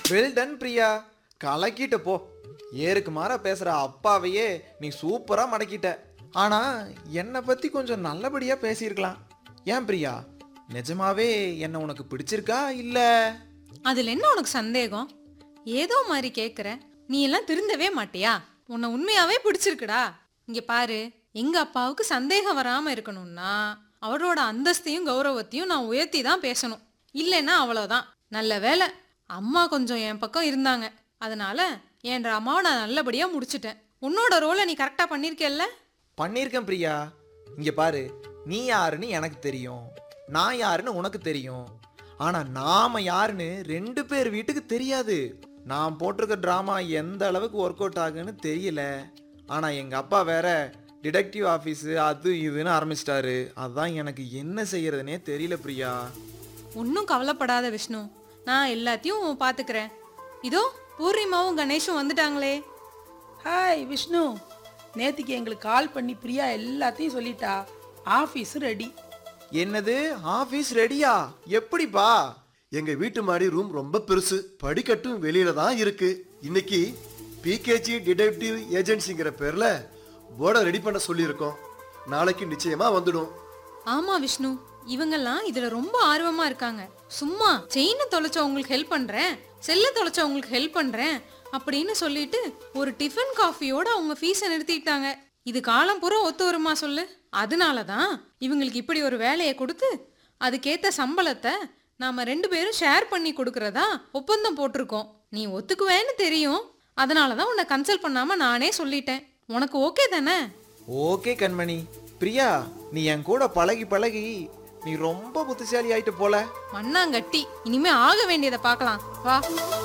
well done Priya கலக்கிட்ட போ ஏருக்கு மாற பேசுற அப்பாவையே நீ சூப்பரா மடக்கிட்ட ஆனா என்னை பத்தி கொஞ்சம் நல்லபடியா பேசியிருக்கலாம் ஏன் பிரியா நிஜமாவே என்ன உனக்கு பிடிச்சிருக்கா இல்ல அதுல என்ன உனக்கு சந்தேகம் ஏதோ மாதிரி கேக்குற நீ எல்லாம் திருந்தவே மாட்டியா உன்னை உண்மையாவே பிடிச்சிருக்குடா இங்க பாரு எங்க அப்பாவுக்கு சந்தேகம் வராம இருக்கணும்னா அவரோட அந்தஸ்தையும் கௌரவத்தையும் நான் உயர்த்தி தான் பேசணும் இல்லைன்னா அவ்வளவுதான் நல்ல வேலை அம்மா கொஞ்சம் என் பக்கம் இருந்தாங்க அதனால என் ட்ராமாவை நான் நல்லபடியா முடிச்சிட்டேன் உன்னோட ரோலை நீ கரெக்டா பண்ணிருக்கல்ல பண்ணியிருக்கேன் பிரியா இங்க பாரு நீ யாருன்னு எனக்கு தெரியும் நான் யாருன்னு உனக்கு தெரியும் ஆனா நாம யாருன்னு ரெண்டு பேர் வீட்டுக்கு தெரியாது நான் போட்டிருக்க ட்ராமா எந்த அளவுக்கு ஒர்க் அவுட் ஆகுன்னு தெரியல ஆனா எங்க அப்பா வேற டிடெக்டிவ் ஆஃபீஸு அது இதுன்னு ஆரம்பிச்சிட்டாரு அதான் எனக்கு என்ன செய்யறதுனே தெரியல பிரியா ஒன்றும் கவலைப்படாத விஷ்ணு நான் எல்லாத்தையும் பார்த்துக்கிறேன் இதோ பூர்ணிமாவும் கணேஷும் வந்துட்டாங்களே ஹாய் விஷ்ணு நேத்திக்கு எங்களுக்கு கால் பண்ணி பிரியா எல்லாத்தையும் சொல்லிட்டா ஆஃபீஸ் ரெடி என்னது ஆஃபீஸ் ரெடியா எப்படிப்பா எங்க வீட்டு மாடி ரூம் ரொம்ப பெருசு படிக்கட்டும் வெளியில தான் இருக்கு இன்னைக்கு பிகேஜி டிடெக்டிவ் ஏஜென்சிங்கிற பேர்ல போர்டை ரெடி பண்ண சொல்லியிருக்கோம் நாளைக்கு நிச்சயமா வந்துடும் ஆமா விஷ்ணு இவங்கெல்லாம் இதுல ரொம்ப ஆர்வமா இருக்காங்க சும்மா செயினை தொலைச்ச உங்களுக்கு ஹெல்ப் பண்றேன் செல்ல தொலைச்ச உங்களுக்கு ஹெல்ப் பண்றேன் அப்படின்னு சொல்லிட்டு ஒரு டிஃபன் காஃபியோட அவங்க ஃபீஸை நிறுத்திட்டாங்க இது காலம் பூரா ஒத்து வருமா சொல்லு அதனால தான் இவங்களுக்கு இப்படி ஒரு வேலையை கொடுத்து அதுக்கேத்த சம்பளத்தை நாம ரெண்டு பேரும் ஷேர் பண்ணி கொடுக்கறதா ஒப்பந்தம் போட்டிருக்கோம் நீ ஒத்துக்குவேன்னு தெரியும் அதனால தான் உன்னை கன்சல்ட் பண்ணாம நானே சொல்லிட்டேன் உனக்கு ஓகே தானே ஓகே கண்மணி பிரியா நீ என் கூட பழகி பழகி நீ ரொம்ப புத்திசாலி ஆயிட்டு போல மண்ணாங்கட்டி இனிமே ஆக வேண்டியதை பார்க்கலாம் வா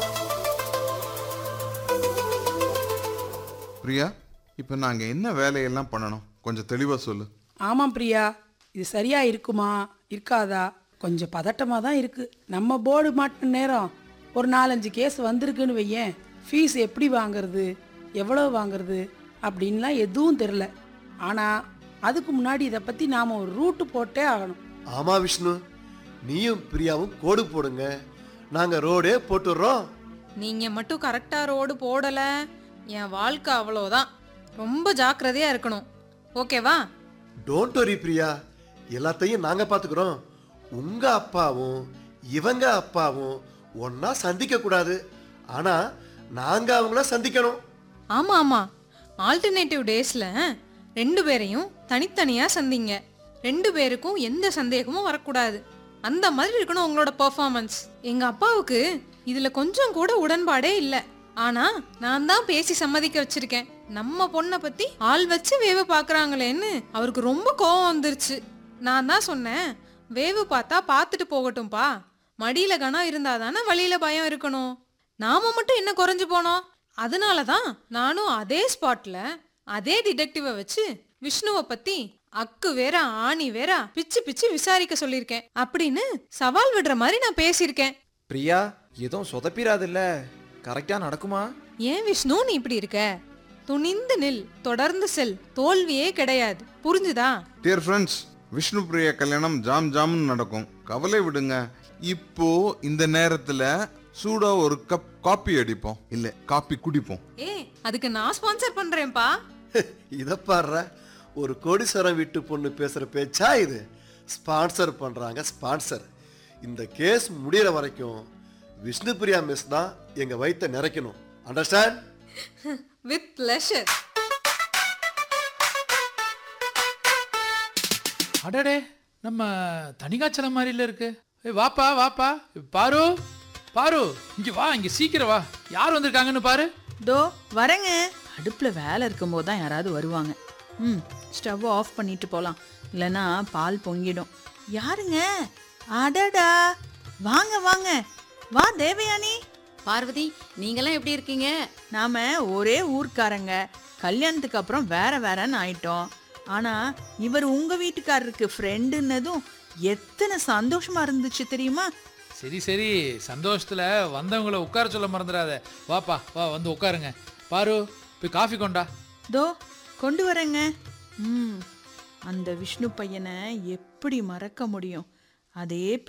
பிரியா இப்போ நாங்கள் என்ன வேலையெல்லாம் பண்ணணும் கொஞ்சம் தெளிவாக சொல்லு ஆமாம் பிரியா இது சரியா இருக்குமா இருக்காதா கொஞ்சம் பதட்டமாக தான் இருக்கு நம்ம போர்டு மாட்டின நேரம் ஒரு நாலஞ்சு கேஸ் வந்திருக்குன்னு வையேன் ஃபீஸ் எப்படி வாங்குறது எவ்வளோ வாங்குறது அப்படின்லாம் எதுவும் தெரில ஆனால் அதுக்கு முன்னாடி இதை பற்றி நாம் ஒரு ரூட்டு போட்டே ஆகணும் ஆமா விஷ்ணு நீயும் பிரியாவும் கோடு போடுங்க நாங்க ரோடே போட்டுடுறோம் நீங்க மட்டும் கரெக்டா ரோடு போடல என் வாழ்க்கை அவ்வளோதான் ரொம்ப ஜாக்கிரதையா இருக்கணும் ஓகேவா டோன்ட் வரி பிரியா எல்லாத்தையும் நாங்க பாத்துக்கிறோம் உங்க அப்பாவும் இவங்க அப்பாவும் ஒன்னா சந்திக்க கூடாது ஆனா நாங்க அவங்கள சந்திக்கணும் ஆமா ஆமா ஆல்டர்னேட்டிவ் டேஸ்ல ரெண்டு பேரையும் தனித்தனியா சந்திங்க ரெண்டு பேருக்கும் எந்த சந்தேகமும் வரக்கூடாது அந்த மாதிரி இருக்கணும் உங்களோட பெர்ஃபார்மன்ஸ் எங்க அப்பாவுக்கு இதுல கொஞ்சம் கூட உடன்பாடே இல்ல ஆனா நான் தான் பேசி சம்மதிக்க வச்சிருக்கேன் நம்ம பொண்ணை பத்தி ஆள் வச்சு வேவு பாக்குறாங்களேன்னு அவருக்கு ரொம்ப கோவம் வந்துருச்சு நான் தான் சொன்னேன் வேவு பார்த்தா பார்த்துட்டு போகட்டும்பா மடியில கனம் இருந்தா தானே வழியில பயம் இருக்கணும் நாம மட்டும் என்ன குறைஞ்சு போனோம் அதனால தான் நானும் அதே ஸ்பாட்ல அதே டிடெக்டிவை வச்சு விஷ்ணுவை பத்தி அக்கு வேற ஆணி வேற பிச்சு பிச்சு விசாரிக்க சொல்லியிருக்கேன் அப்படின்னு சவால் விடுற மாதிரி நான் பேசியிருக்கேன் பிரியா எதுவும் சொதப்பிராதுல்ல கரெக்டா நடக்குமா ஏன் விஷ்ணு நீ இப்படி இருக்க துணிந்து நில் தொடர்ந்து செல் தோல்வியே கிடையாது புரிஞ்சுதா டியர் ஃப்ரெண்ட்ஸ் விஷ்ணு பிரியா கல்யாணம் ஜாம் ஜாம்னு நடக்கும் கவலை விடுங்க இப்போ இந்த நேரத்தில் சூடா ஒரு கப் காப்பி அடிப்போம் இல்லை காப்பி குடிப்போம் ஏ அதுக்கு நான் ஸ்பான்சர் பண்றேன்ப்பா இத பாடுற ஒரு கோடீஸ்வரம் வீட்டு பொண்ணு பேசுற பேச்சா இது ஸ்பான்சர் பண்றாங்க ஸ்பான்சர் இந்த கேஸ் முடியற வரைக்கும் விஷ்ணு பிரியா மிஸ் தான் எங்க வயித்தை நிறைக்கணும் அண்டர்ஸ்டாண்ட் வித் பிளஷர் அடடே நம்ம தனிகாச்சலம் மாதிரில இருக்கு ஏய் வாப்பா வாப்பா பாரு பாரு இங்க வா இங்க சீக்கிரம் வா யார் வந்திருக்காங்கன்னு பாரு தோ வரேங்க அடுப்பில் வேலை இருக்கும்போது தான் யாராவது வருவாங்க ம் ஸ்டவ் ஆஃப் பண்ணிட்டு போகலாம் இல்லைன்னா பால் பொங்கிடும் யாருங்க அடடா வாங்க வாங்க வா தேவயானி பார்வதி நீங்களாம் எப்படி இருக்கீங்க நாம ஒரே ஊர்க்காரங்க கல்யாணத்துக்கு அப்புறம் வேற வேறன்னு ஆயிட்டோம் ஆனா இவர் உங்க வீட்டுக்காரருக்கு ஃப்ரெண்டுன்னதும் எத்தனை சந்தோஷமா இருந்துச்சு தெரியுமா சரி சரி சந்தோஷத்துல வந்தவங்கள உட்கார சொல்ல மறந்துடாத வாப்பா வா வந்து உட்காருங்க பாரு போய் காஃபி கொண்டா தோ கொண்டு வரேங்க ம் அந்த விஷ்ணு பையனை எப்படி மறக்க முடியும் அதே